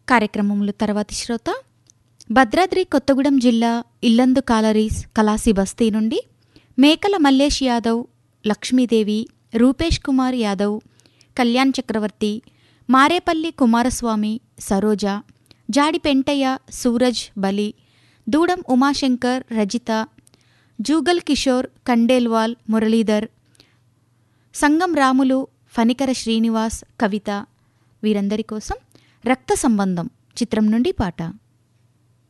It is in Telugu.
కార్యక్రమంలో తర్వాతి శ్రోత భద్రాద్రి కొత్తగూడెం జిల్లా ఇల్లందు కాలరీస్ కలాసి బస్తీ నుండి మేకల మల్లేష్ యాదవ్ లక్ష్మీదేవి రూపేష్ కుమార్ యాదవ్ కళ్యాణ్ చక్రవర్తి మారేపల్లి కుమారస్వామి సరోజ జాడి పెంటయ్య సూరజ్ బలి దూడం ఉమాశంకర్ రజిత జూగల్ కిషోర్ కండేల్వాల్ మురళీధర్ సంగం రాములు ఫణికర శ్రీనివాస్ కవిత వీరందరి కోసం రక్త సంబంధం చిత్రం నుండి పాట